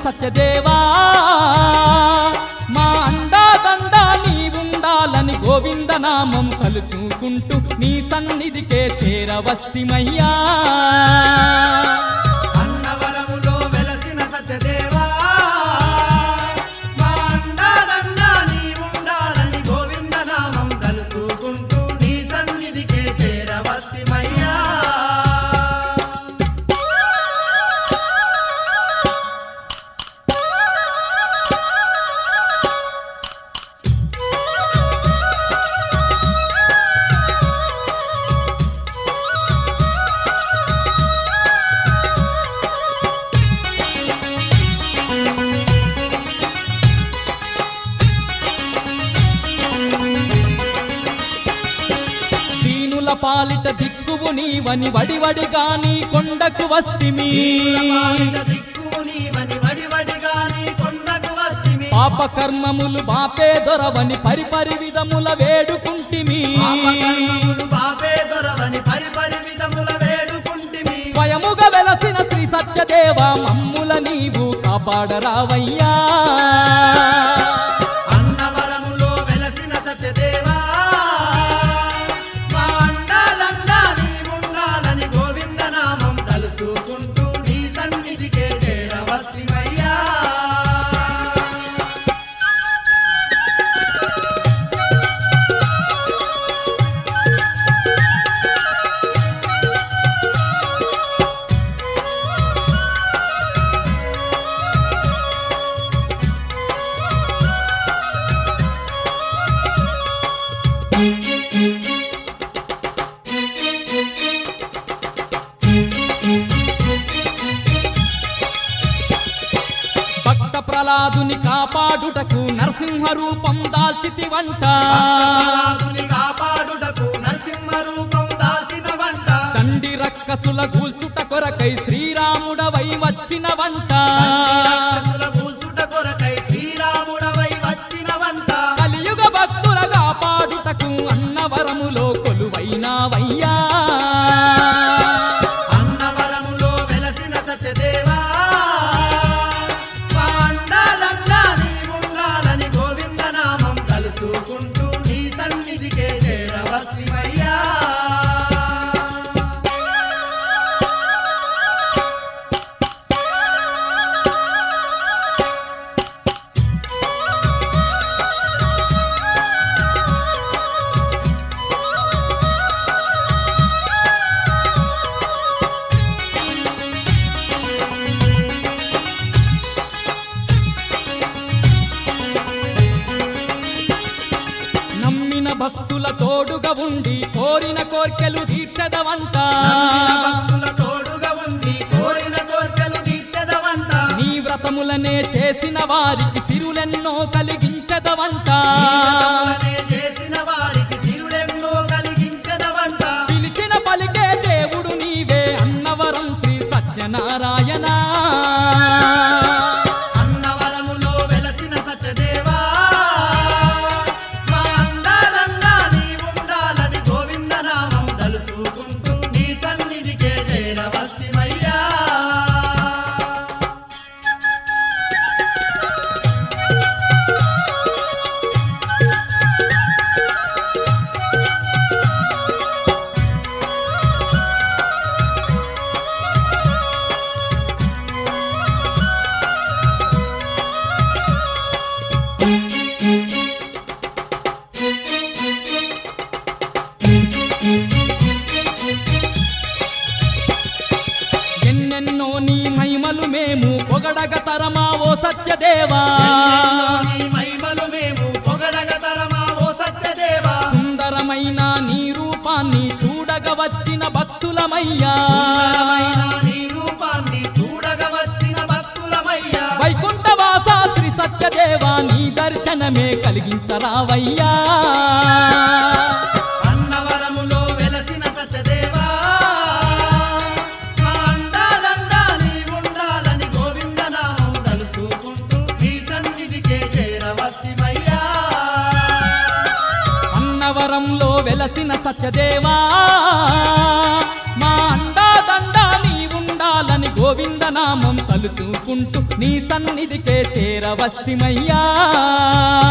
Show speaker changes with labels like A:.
A: సత్యదేవా మా అండాదండ నీవుండాలని గోవింద నామం తలుచుకుంటూ నీ సన్నిధికే చేరవస్తిమయ్యా
B: అన్నవరములో వెలసిన సత్యదేవా మా అండాదండ నీ ఉండాలని గోవింద నామం తలుసుకుంటూ నీ సన్నిధికే చేరవస్తిమయ్యా
A: దీనుల పాలిట దిక్కువు నీవని వడివడిగా నీ కొండకు వస్తిమి
B: పాలిట దిక్కువు నీవని వడివడిగా నీ కొండకు వస్తిమి
A: పాప కర్మములు బాపే దొరవని పరిపరి విధముల వేడుకుంటిమి
B: పాపకర్మములు బాపే దొరవని పరిపరి విధముల వేడుకుంటిమి
A: స్వయముగా వెలసిన శ్రీ సత్యదేవ మమ్ముల నీవు కాపాడరావయ్యా
B: అన్నవరములో వెలసిన సత్యదేవా మా అండాలండ నీవుండాలని గోవింద నామం తలుసుకుంటూ నీ సన్నిధికే చేరవస్తిమయ్యా
A: భక్త ప్రహ్లాదుని కాపాడుటకు నరసింహ రూపం దాల్చితి వంట
B: ప్రహ్లాదుని కాపాడుటకు నరసింహ రూపం దాల్చిన వంట
A: తండ్రి రక్కసుల గూల్చుట కొరకై శ్రీరాముడవై వచ్చిన వంట
B: రాక్షసుల కూల్చుట కొరకై శ్రీరాముడవై వచ్చిన వంట
A: కలియుగ భక్తుల కాపాడుటకు అన్నవరములో కొలువైనావయ్యా
B: అన్నవరములో వెలసిన సత్యదేవా మా అండాలండ నీవుండాలని గోవింద నామం తలుసుకుంటూ నీ సన్నిధికే చేరవస్తిమయ్యా
A: నమ్మిన భక్తుల తోడుగా ఉండి కోరిన కోర్కెలు తీర్చదవంట
B: నమ్మిన భక్తుల తోడుగా ఉండి కోరిన కోర్కెలు తీర్చదవంట
A: నీ వ్రతములనే చేసిన వారికి సిరులెన్నో కలిగించదవంట
B: నీ వ్రతములనే చేసిన వారికి సిరులెన్నో కలిగించదవంట
A: పిలిచిన పలికే దేవుడు నీవే అన్నవరం శ్రీ సత్యనారాయణ
B: అన్నవరములో వెలసిన సత్యదేవా మా అండాలండ నీవుండాలని గోవింద నామం తలుసుకుంటూ నీ సన్నిధికే చేరవస్తిమయ్యా
A: ఎన్నెన్నో నీ మహిమలు మేము పొగడగ తరమా ఓ సత్యదేవా
B: ఎన్నెన్నో నీ మహిమలు మేము పొగడగ తరమా ఓ సత్యదేవా
A: సుందరమైన నీ రూపాన్ని చూడగ వచ్చిన భక్తులమయ్యా
B: సుందరమైన నీ రూపాన్ని చూడగ వచ్చిన భక్తులమయ్యా
A: వైకుంఠవాస శ్రీ సత్యదేవా నీ దర్శనమే కలిగించరావయ్యా
B: అన్నవరములో వెలసిన సత్యదేవా మా అండాలండ నీవుండాలని గోవింద నామం తలుసుకుంటూ నీ సన్నిధికే చేరవస్తిమయ్యా
A: అన్నవరంలో వెలసిన సత్యదేవా మా అండాదండ నీ ఉండాలని గో గోవిందనామం తలుచుకుంటూ నీ సన్నిధికే చేరవస్తిమయ్యా